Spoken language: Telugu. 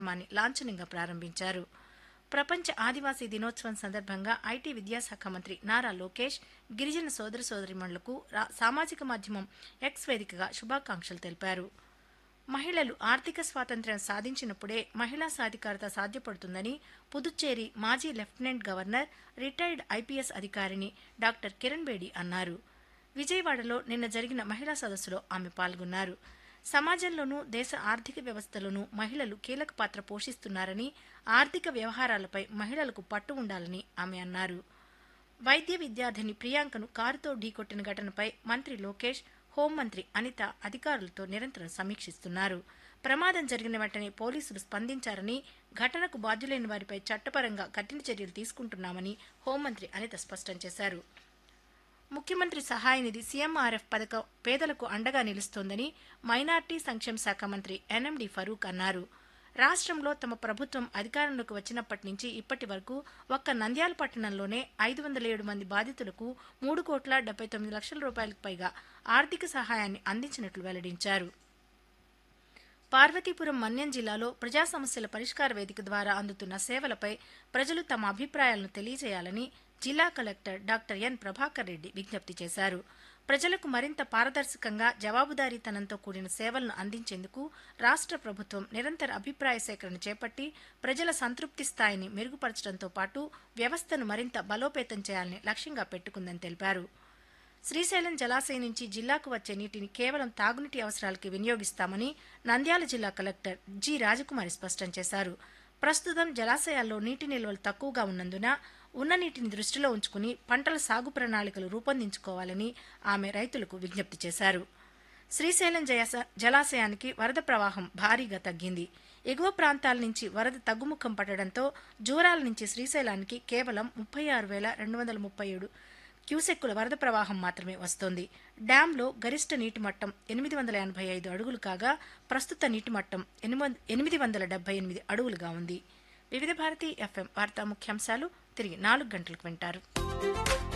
కార్యక్రమాన్ని లాంఛనంగా ప్రారంభించారు ప్రపంచ ఆదివాసీ దినోత్సవం సందర్భంగా ఐటీ విద్యాశాఖ మంత్రి నారా లోకేష్ గిరిజన సోదర సోదరిమణులకు రా- సామాజిక మాధ్యమం ఎక్స్ వేదికగా శుభాకాంక్షలు తెలిపారు మహిళలు ఆర్థిక స్వాతంత్ర్యం సాధించినప్పుడే మహిళా సాధికారత సాధ్యపడుతుందని పుదుచ్చేరి మాజీ లెఫ్టినెంట్ గవర్నర్ రిటైర్డ్ ఐపీఎస్ అధికారిని డాక్టర్ కిరణ్ బేడి అన్నారు విజయవాడలో నిన్న జరిగిన మహిళా సదస్సులో ఆమె పాల్గొన్నారు సమాజంలోనూ దేశ ఆర్థిక వ్యవస్థలోనూ మహిళలు కీలక పాత్ర పోషిస్తున్నారని ఆర్థిక వ్యవహారాలపై మహిళలకు పట్టు ఉండాలని ఆమె అన్నారు వైద్య విద్యార్థిని ప్రియాంకను కారుతో ఢీకొట్టిన ఘటనపై మంత్రి లోకేష్ హోంమంత్రి అనిత అధికారులతో నిరంతరం సమీక్షిస్తున్నారు ప్రమాదం జరిగిన వెంటనే పోలీసులు స్పందించారని ఘటనకు బాధ్యులైన వారిపై చట్టపరంగా కఠిన చర్యలు తీసుకుంటున్నామని హోంమంత్రి అనిత స్పష్టం చేశారు ముఖ్యమంత్రి సహాయ నిధి సీఎంఆర్ఎఫ్ పథకం పేదలకు అండగా నిలుస్తోందని మైనార్టీ సంక్షేమ శాఖ మంత్రి ఎన్ఎండి ఫరూక్ అన్నారు రాష్ట్రంలో తమ ప్రభుత్వం అధికారంలోకి వచ్చినప్పటి నుంచి ఇప్పటి వరకు ఒక్క నంద్యాల పట్టణంలోనే ఐదు వందల ఏడు మంది బాధితులకు మూడు కోట్ల డెబ్బై తొమ్మిది లక్షల రూపాయలకు పైగా ఆర్థిక సహాయాన్ని అందించినట్లు వెల్లడించారు పార్వతీపురం మన్యం జిల్లాలో ప్రజా సమస్యల పరిష్కార వేదిక ద్వారా అందుతున్న సేవలపై ప్రజలు తమ అభిప్రాయాలను తెలియజేయాలని జిల్లా collector doctor N Prabhakar Reddy విజ్ఞప్తి చేశారు ప్రజలకు మరింత పారదర్శకంగా జవాబుదారీతనంతో కూడిన సేవలను అందించేందుకు రాష్ట్ర ప్రభుత్వం నిరంతర అభిప్రాయ సేకరణ చేపట్టి ప్రజల సంతృప్తి స్థాయిని మెరుగుపరచడంతో పాటు వ్యవస్థను మరింత బలోపేతం చేయాలని లక్ష్యంగా పెట్టుకుందని తెలిపారు శ్రీశైలం జలాశయం నుంచి జిల్లాకు వచ్చే నీటిని కేవలం తాగునీటి అవసరాలకి వినియోగిస్తామని నంద్యాల జిల్లా కలెక్టర్ జి రాజకుమారి స్పష్టం చేశారు ప్రస్తుతం జలాశయాల్లో నీటి నిల్వలు తక్కువగా ఉన్నందున ఉన్న నీటిని దృష్టిలో ఉంచుకుని పంటల సాగు ప్రణాళికలు రూపొందించుకోవాలని ఆమె రైతులకు విజ్ఞప్తి చేశారు శ్రీశైలం జయాస- జలాశయానికి వరద ప్రవాహం భారీగా తగ్గింది ఎగువ ప్రాంతాల నుంచి వరద తగ్గుముఖం పట్టడంతో జూరాల నుంచి శ్రీశైలానికి కేవలం ముప్పై ఆరు వేల రెండు వందల ముప్పై ఏడు క్యూసెక్కుల వరద ప్రవాహం మాత్రమే వస్తోంది డ్యాంలో గరిష్ట నీటి మట్టం ఎనిమిది వందల ఎనభై ఐదు అడుగులు కాగా ప్రస్తుత నీటి మట్టం ఎనిమిది ఎనిమిది వందల డెబ్బై ఎనిమిది అడుగులుగా ఉంది వివిధ భారతి ఎఫ్ఎం వార్తా ముఖ్యాంశాలు తిరిగి నాలుగు గంటలకు వింటారు